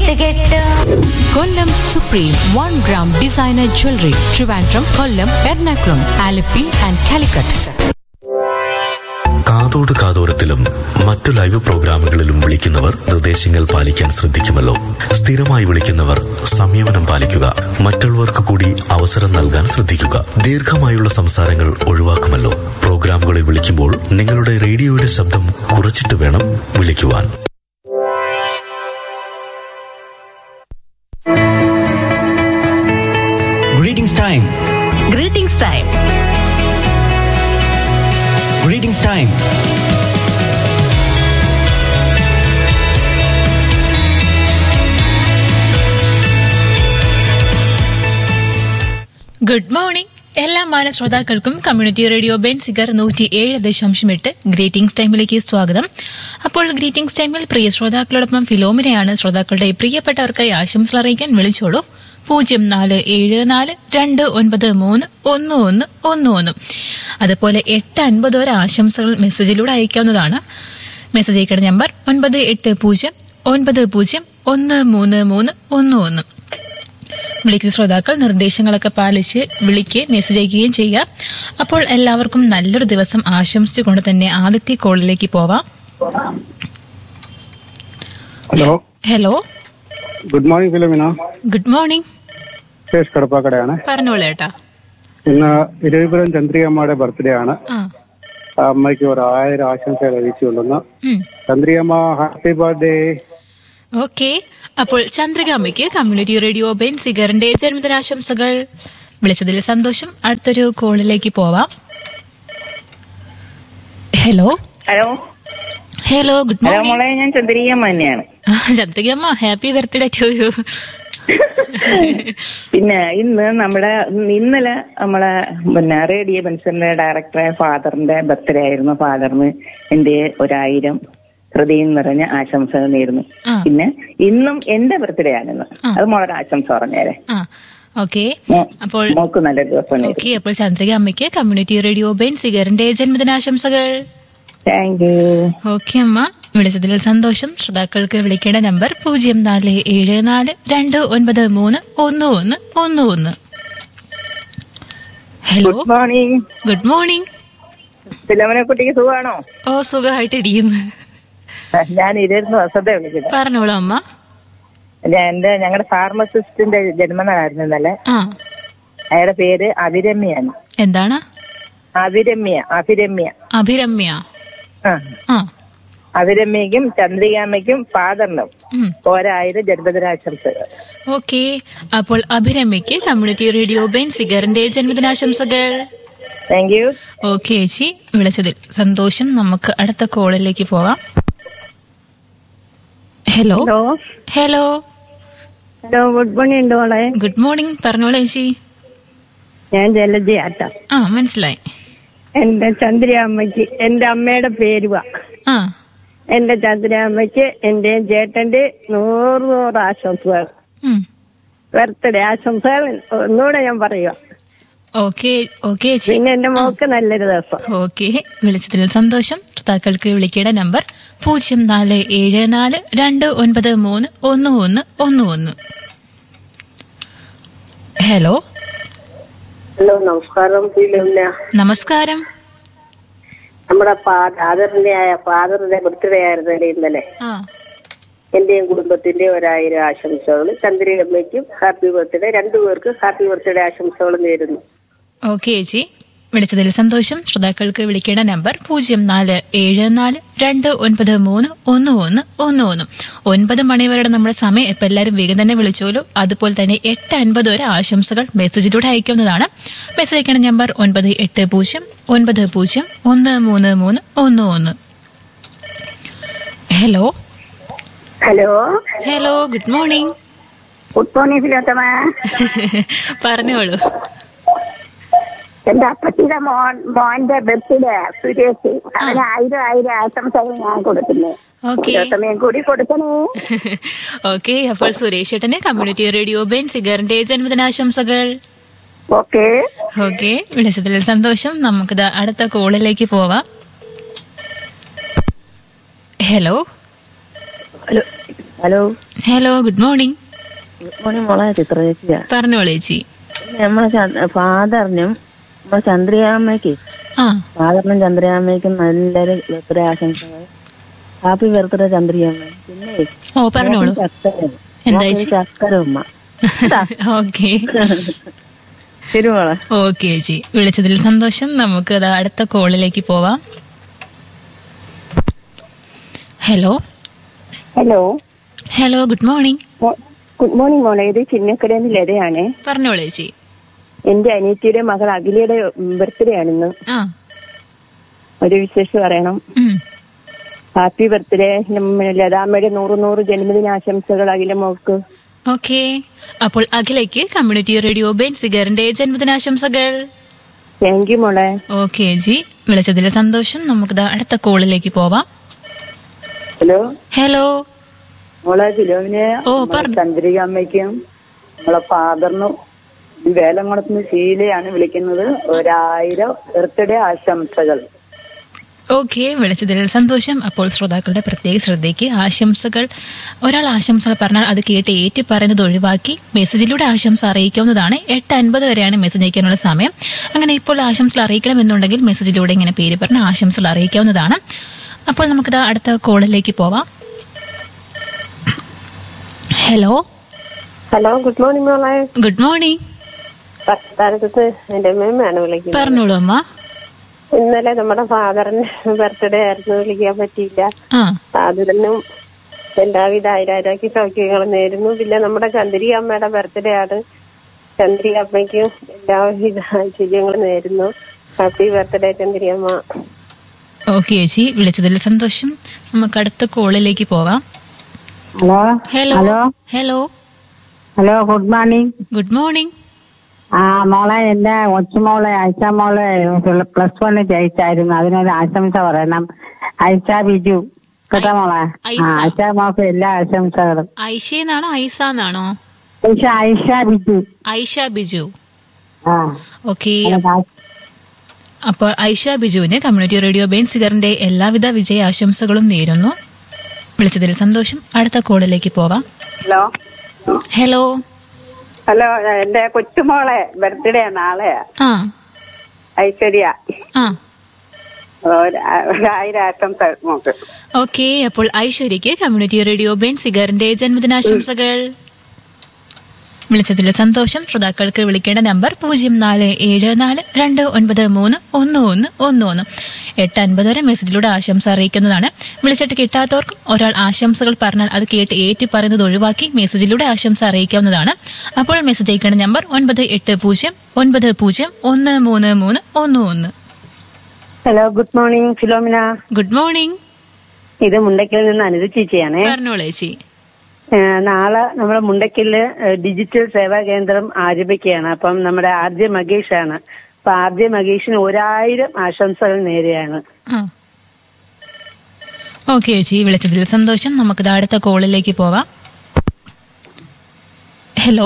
കെട്ട് കെട്ട് Kollam supreme one gram designer jewellery Trivandrum Kollam Ernakulam Alleppey and Calicut കാതോട് കാതോരത്തിലും മറ്റു ലൈവ് പ്രോഗ്രാമുകളിലും വിളിക്കുന്നവർ നിർദ്ദേശങ്ങൾ പാലിക്കാൻ ശ്രദ്ധിക്കുമല്ലോ സ്ഥിരമായി വിളിക്കുന്നവർ സംയമനം പാലിക്കുക മറ്റുള്ളവർക്ക് കൂടി അവസരം നൽകാൻ ശ്രദ്ധിക്കുക ദീർഘമായുള്ള സംസാരങ്ങൾ ഒഴിവാക്കുമല്ലോ പ്രോഗ്രാമുകളിൽ വിളിക്കുമ്പോൾ നിങ്ങളുടെ റേഡിയോയുടെ ശബ്ദം കുറച്ചിട്ട് വേണം വിളിക്കുവാൻ Greetings time. Greetings time Greetings time. Good morning എല്ലാ മാന ശ്രോതാക്കൾക്കും കമ്മ്യൂണിറ്റി റേഡിയോ ബെൻസിഗർ നൂറ്റി ഏഴ് ദശാംശം എട്ട് ഗ്രീറ്റിംഗ്സ് ടൈമിലേക്ക് സ്വാഗതം അപ്പോൾ ഗ്രീറ്റിംഗ്സ് ടൈമിൽ പ്രിയ ശ്രോതാക്കളോടൊപ്പം ഫിലോമിനയാണ് ശ്രോതാക്കളുടെ പ്രിയപ്പെട്ടവർക്കായി ആശംസകൾ അറിയിക്കാൻ വിളിച്ചോളൂ പൂജ്യം നാല് ഏഴ് നാല് രണ്ട് ഒൻപത് മൂന്ന് ഒന്ന് ഒന്ന് ഒന്ന് ഒന്ന് അതുപോലെ എട്ട് അൻപത് വരെ ആശംസകൾ മെസ്സേജിലൂടെ അയക്കാവുന്നതാണ് മെസ്സേജ് അയക്കേണ്ട നമ്പർ ഒൻപത് എട്ട് പൂജ്യം ഒൻപത് പൂജ്യം ഒന്ന് മൂന്ന് മൂന്ന് ഒന്ന് ഒന്ന് വിളിക്കുന്ന ശ്രോതാക്കൾ നിർദ്ദേശങ്ങളൊക്കെ പാലിച്ച് വിളിക്കുകയും മെസ്സേജ് അയക്കുകയും ചെയ്യുക അപ്പോൾ എല്ലാവർക്കും നല്ലൊരു ദിവസം ആശംസിച്ചുകൊണ്ട് തന്നെ ആദ്യത്തെ കോളിലേക്ക് പോവാം hello hello good morning Philomina good morning ശേഷ് കടപ്പാക്കടയാണ് പറഞ്ഞോളൂ ഏട്ടാ ഇന്ന് ഇരവിപുരം ചന്ദ്രികമ്മയുടെ ബർത്ത്ഡേ ആണ് ആ ആ അമ്മയ്ക്ക് ഒരു ആയിരം ആശംസകൾ അറിയിച്ചുകൊണ്ടെന്ന് ഉം. ചന്ദ്രികമ്മ ഹാപ്പി ബർത്ത്ഡേ ഓക്കെ അപ്പോൾ ചന്ദ്രികാമ്മയ്ക്ക് കമ്മ്യൂണിറ്റി റേഡിയോ ബെൻ സിഗറിന്റെ ജന്മദിനാശംസകൾ വിളിച്ചതിൽ സന്തോഷം അടുത്തൊരു കോളിലേക്ക് പോവാം hello hello hello good hello morning മോളെ ഞാൻ ചന്ദ്രികമ്മ തന്നെയാണ് Chandrikamma happy birthday to you പിന്നെ ഇന്ന് നമ്മുടെ ഇന്നലെ നമ്മളെ പിന്നെ റേഡിയോ പെൻഷന്റെ ഡയറക്ടറെ ഫാദറിന്റെ ബർത്ത്ഡേ ആയിരുന്നു ഫാദറിന് എന്റെ ഒരായിരം ഹൃദയം നിറഞ്ഞ ആശംസകൾ നേരുന്നു ആ. പിന്നെ ഇന്നും എന്റെ ബർത്ത്ഡേ ആണെന്ന് ആ. അത് മോളൊരു ആശംസ പറഞ്ഞേരെ ആ ഓക്കെ മോ- അപ്പോൾ മോക്ക് നല്ല ദിവസം നേരുന്നു ഓക്കെ അപ്പോൾ ചന്ദ്രിക അമ്മയ്ക്ക് കമ്മ്യൂണിറ്റി റേഡിയോ ബെൻ സിഗറിന്റെ ജന്മദിനാശംസകൾ താങ്ക് യു ഓക്കെ അമ്മ വിളിച്ചതിൽ സന്തോഷം ശ്രോതാക്കൾക്ക് വിളിക്കേണ്ട നമ്പർ പൂജ്യം നാല് ഏഴ് നാല് രണ്ട് ഒൻപത് മൂന്ന് ഒന്ന് ഒന്ന് ഒന്ന് ഒന്ന് hello good morning good morning ഫിലോമിനെ കുട്ടിക്ക് സുഖമാണോ ഓ സുഖമായിട്ടിരിക്കുന്നു ഞാൻ ഇരുന്ന് വസത്തെ വിളിക്കുന്നത് പറഞ്ഞോളൂ അമ്മ ഞാൻ എന്റെ ഞങ്ങളുടെ ഫാർമസിസ്റ്റിന്റെ ജന്മനായിരുന്നു ഇന്നലെ ആ അയാളുടെ പേര് അഭിരമ്യാണ് എന്താണ് അഭിരമ്യ അഭിരമ്യ അഭിരമ്യ ആ ആ അഭിരമ്യക്കും ചന്ദ്രികാമ്മയ്ക്കും ഫാദറിനും ഉം. ഒരായിരം ജന്മദിനാശംസകൾ ഓക്കെ അപ്പോൾ അഭിരമ്യയ്ക്ക് കമ്മ്യൂണിറ്റി റേഡിയോ ബെൻ സിഗറിന്റെ ജന്മദിനാശംസകൾ താങ്ക് യു ഓക്കെ ചേച്ചി വിളിച്ചതിൽ സന്തോഷം നമുക്ക് അടുത്ത കോളിലേക്ക് പോവാം hello hello hello hello good morning ഉണ്ട് മോളെ ഗുഡ് മോർണിംഗ് പറഞ്ഞോളൂ ചേച്ചി ഞാൻ ജലജയാട്ട ആ മനസ്സിലായി എന്റെ ചന്ദ്രയമ്മയ്ക്ക് എന്റെ അമ്മയുടെ പേരുവാ ആ എന്റെ ചന്ദ്രയമ്മയ്ക്ക് എന്റെ ചേട്ടന്റെ നൂറ് നൂറ് ആശംസകൾ ഉം. ബർത്ത്ഡേ ആശംസകൾ ഒന്നുകൂടെ ഞാൻ പറയുക ഓക്കെ ഓക്കെ ചേച്ചി പിന്നെ എന്റെ മോക്ക് നല്ലൊരു ദിവസം ഓക്കെ വിളിച്ചതിൽ സന്തോഷം ശ്രോതാക്കൾക്ക് വിളിക്കേണ്ട നമ്പർ പൂജ്യം നാല് ഏഴ് നാല് രണ്ട് ഒൻപത് മൂന്ന് ഒന്ന് ഒന്ന് ഒന്ന് ഒന്ന് ഹലോ ഹലോ നമസ്കാരം ഫീലില്ല നമസ്കാരം നമ്മുടെ ഫാദറിന്റെ ഫാദറിന്റെ ബർത്ത്ഡേ ആയിരുന്നല്ലേ ഇന്നലെ ആ എന്റെയും കുടുംബത്തിന്റെ ഒരായിരം ആശംസകൾ ചന്ദ്രയമ്മയ്ക്കും ഹാപ്പി ബർത്ത്ഡേ രണ്ടുപേർക്ക് ഹാപ്പി ബർത്ത്ഡേ ആശംസകൾ നേരുന്നു ഓക്കെ ചേച്ചി വിളിച്ചതിൽ സന്തോഷം ശ്രോതാക്കൾക്ക് വിളിക്കേണ്ട നമ്പർ പൂജ്യം നാല് ഏഴ് നാല് രണ്ട് ഒൻപത് മൂന്ന് ഒന്ന് ഒന്ന് ഒന്ന് ഒന്ന് ഒൻപത് മണി വരെയുടെ നമ്മുടെ സമയം ഇപ്പം എല്ലാവരും വേഗം തന്നെ വിളിച്ചോളൂ അതുപോലെ തന്നെ എട്ട് അൻപത് വരെ ആശംസകൾ മെസ്സേജിലൂടെ അയക്കാവുന്നതാണ് മെസ്സേജ് അയക്കേണ്ട നമ്പർ ഒൻപത് എട്ട് പൂജ്യം ഒൻപത് പൂജ്യം ഒന്ന് മൂന്ന് മൂന്ന് ഒന്ന് ഒന്ന് hello hello hello good morning good morning ഫിലോത്തമ പറഞ്ഞോളൂ എന്റെ അപ്പച്ചിയുടെ മോൻ മോന്റെ ബർത്ത്ഡേ സുരേഷ് അവന് ആയിരം ആയിരം ആശംസകൾ ഞാൻ കൊടുക്കുന്നു ഓക്കെ ഫിലോത്തമയും കൂടി കൊടുക്കണേ ഓക്കെ അപ്പോൾ സുരേഷ് ഏട്ടന് കമ്മ്യൂണിറ്റി റേഡിയോ ബെൻ സിഗറിന്റെ ജന്മദിനാശംസകൾ ഓക്കെ ഓക്കെ വിളിച്ചതിൽ സന്തോഷം നമുക്കിത് അടുത്ത കോളിലേക്ക് പോവാം hello hello hello hello good morning good morning മോളെ ചിത്ര ചേച്ചിയാ പറഞ്ഞോളൂ ചേച്ചി നമ്മളെ ച- ഫാദറിനും നമ്മളെ ചന്ദ്രയാമ്മയ്ക്ക് ആ ഫാദറിനും ചന്ദ്രയാമ്മയ്ക്കും നല്ലൊരു ബർത്ത്ഡേ ആശംസകൾ ഹാപ്പി ബർത്ത്ഡേ ചന്ദ്രയാമ്മ പിന്നെ ഓ പറഞ്ഞോളൂ ചക്കര എന്താ ചേച്ചി? ചക്കര ഉമ്മ ഓക്കെ ശരി മോളെ ഓക്കെ ചേച്ചി വിളിച്ചതിൽ സന്തോഷം നമുക്ക് ദാ അടുത്ത കോളിലേക്ക് പോവാം hello hello hello good morning good morning മോളെ ഇത് ചിന്നക്കടയിൽ ലതയാണ് പറഞ്ഞോളൂ ചേച്ചി എന്റെ അനിയത്തിയുടെ മകൾ അഖിലയുടെ ബർത്ത്ഡേ ആണിന്ന് ആ ഒരു വിശേഷം പറയണം ഉം. ഹാപ്പി ബർത്ത്ഡേ ലതാമ്മയുടെ നൂറ് നൂറ് ജന്മദിനാശംസകൾ അഖില മോൾക്ക് ഓക്കെ അപ്പോൾ അഖിലേക്ക് കമ്മ്യൂണിറ്റി റേഡിയോ ബെൻസിഗറിന്റെ ജന്മദിനാശംസകൾ താങ്ക് യു മോളെ ഓക്കെ ജി വിളിച്ചതിൽ സന്തോഷം നമുക്ക് ദാ അടുത്ത കോളിലേക്ക് പോവാം ഹലോ ഹലോ മോളെ ഫിലോമിനെ ഓ, പറഞ്ഞോ. ചന്ദ്രിക അമ്മയ്ക്കും നമ്മളെ ഫാദറിനും ഈ വേലംകുളത്തുനിന്ന് ശീലയാണ് വിളിക്കുന്നത് ഒരായിരം ബർത്ത്ഡേ ആശംസകൾ ഓക്കെ വിളിച്ചതിൽ സന്തോഷം അപ്പോൾ ശ്രോതാക്കളുടെ പ്രത്യേക ശ്രദ്ധയ്ക്ക് ആശംസകൾ ഒരാൾ ആശംസകൾ പറഞ്ഞാൽ അത് കേട്ട് ഏറ്റി പറയുന്നത് ഒഴിവാക്കി മെസ്സേജിലൂടെ ആശംസ അറിയിക്കാവുന്നതാണ് എട്ട് അൻപത് വരെയാണ് മെസ്സേജ് അയക്കാനുള്ള സമയം അങ്ങനെ ഇപ്പോൾ ആശംസകൾ അറിയിക്കണമെന്നുണ്ടെങ്കിൽ മെസ്സേജിലൂടെ ഇങ്ങനെ പേര് പറഞ്ഞ് ആശംസകൾ അറിയിക്കാവുന്നതാണ് അപ്പോൾ നമുക്കിത് അടുത്ത കോളിലേക്ക് പോവാം ഹലോ ഹലോ ഗുഡ് മോർണിംഗ് മോളെ ഗുഡ് മോർണിംഗ് പത്താനത്ത് എന്റെ മേമാണ് വിളിക്കുന്നത് പറഞ്ഞോളൂ അമ്മ ഇന്നലെ നമ്മുടെ ഫാദറിന് ബർത്ത്ഡേ ആയിരുന്നു വിളിക്കാൻ പറ്റിയില്ല ആ ഫാദറിനും എല്ലാവിധ ആയിരായിരക്ക് സൗഖ്യങ്ങളും നേരുന്നു പിന്നെ നമ്മുടെ ചന്ദ്രി അമ്മയുടെ ബർത്ത്ഡേ ആണ് ചന്ദ്രി അമ്മയ്ക്കും എല്ലാവിധ ഐശ്വര്യങ്ങളും നേരുന്നു ഹാപ്പി ബർത്ത്ഡേ ചന്ദ്രി അമ്മ ഓക്കെ ചേച്ചി വിളിച്ചതിൽ സന്തോഷം നമുക്ക് അടുത്ത കോളിലേക്ക് പോവാം hello hello hello hello hello good morning good morning ആ മോളെ എന്റെ കൊച്ചുമോളെ ആയിഷ മോളെ പ്ലസ് വണ്ണ് ജയിച്ചായിരുന്നു അതിനൊരു ആശംസ പറയണം ആയിഷ ബിജു കേട്ടോ മോളെ ഐസ. ആ ആയിഷ മോൾക്ക് എല്ലാ ആശംസകളും ഐഷ എന്നാണോ ഐസ എന്നാണോ ആയിഷ ആയിഷ ബിജു ഐഷ ബിജു ആ ഓക്കെ അപ്പോൾ ഐഷ ബിജുവിന് കമ്മ്യൂണിറ്റി റേഡിയോ ബെൻസിഗറിന്റെ എല്ലാവിധ വിജയ ആശംസകളും നേരുന്നു വിളിച്ചതിൽ സന്തോഷം അടുത്ത കോളിലേക്ക് പോവാം ഹലോ ഹലോ ഹലോ എന്റെ കൊച്ചുമോളെ ബർത്ത്ഡേ നാളെയാ ആ ഐശ്വര്യ ആ ഒരു- ഒരായിരം ആശംസ നോക്ക് ഓക്കെ അപ്പോൾ ഐശ്വര്യയ്ക്ക് കമ്മ്യൂണിറ്റി റേഡിയോ ബെൻസിഗറിന്റെ ജന്മദിനാശംസകൾ വിളിച്ചതിൽ സന്തോഷം ശ്രോതാക്കൾക്ക് വിളിക്കേണ്ട നമ്പർ പൂജ്യം നാല് ഏഴ് നാല് രണ്ട് ഒൻപത് മൂന്ന് ഒന്ന് ഒന്ന് ഒന്ന് ഒന്ന് എട്ട് അൻപത് വരെ മെസ്സേജിലൂടെ ആശംസ അറിയിക്കുന്നതാണ് വിളിച്ചിട്ട് കിട്ടാത്തവർക്കും ഒരാൾ ആശംസകൾ പറഞ്ഞാൽ അത് കേട്ട് ഏറ്റി പറയുന്നത് ഒഴിവാക്കി മെസ്സേജിലൂടെ ആശംസ അറിയിക്കാവുന്നതാണ് അപ്പോൾ മെസ്സേജ് അയക്കേണ്ട നമ്പർ ഒൻപത് എട്ട് പൂജ്യം ഒൻപത് പൂജ്യം ഒന്ന് മൂന്ന് മൂന്ന് ഒന്ന് ഒന്ന് hello good morning Philomina good morning ഇത് മുണ്ടയ്ക്കൽ നിന്ന് അനിത ചേച്ചിയാണേ പറഞ്ഞോളൂ ചേച്ചി ഏഹ് നാളെ നമ്മുടെ മുണ്ടയ്ക്കലില് ഏഹ് ഡിജിറ്റൽ സേവാ കേന്ദ്രം ആരംഭിക്കുകയാണ് അപ്പം നമ്മുടെ ആർ ജെ മകേഷ് ആണ് അപ്പൊ ആർ ജെ മകേഷിന് ഒരായിരം ആശംസകൾ നേരെയാണ് ആ ഓക്കെ ചേച്ചി വിളിച്ചതിൽ സന്തോഷം നമുക്ക് അടുത്ത കോളിലേക്ക് പോവാം ഹലോ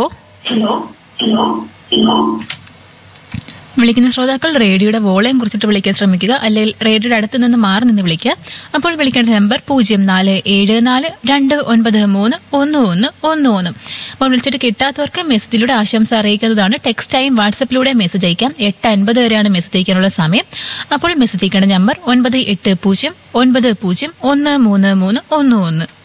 വിളിക്കുന്ന ശ്രോതാക്കൾ റേഡിയോയുടെ വോളിയം കുറിച്ചിട്ട് വിളിക്കാൻ ശ്രമിക്കുക അല്ലെങ്കിൽ റേഡിയോയുടെ അടുത്ത് നിന്ന് മാറി നിന്ന് വിളിക്കുക അപ്പോൾ വിളിക്കേണ്ട നമ്പർ പൂജ്യം നാല് ഏഴ് നാല് രണ്ട് ഒൻപത് മൂന്ന് ഒന്ന് ഒന്ന് ഒന്ന് ഒന്ന് അപ്പോൾ വിളിച്ചിട്ട് കിട്ടാത്തവർക്ക് മെസ്സേജിലൂടെ ആശംസ അറിയിക്കുന്നതാണ് ടെക്സ്റ്റ് ടൈം വാട്സപ്പിലൂടെ മെസ്സേജ് അയക്കാം എട്ട് അൻപത് വരെയാണ് മെസ്സേജ് അയക്കാനുള്ള സമയം അപ്പോൾ മെസ്സേജ് അയക്കേണ്ട നമ്പർ ഒൻപത് എട്ട് പൂജ്യം ഒൻപത് പൂജ്യം ഒന്ന് മൂന്ന് മൂന്ന് ഒന്ന് ഒന്ന്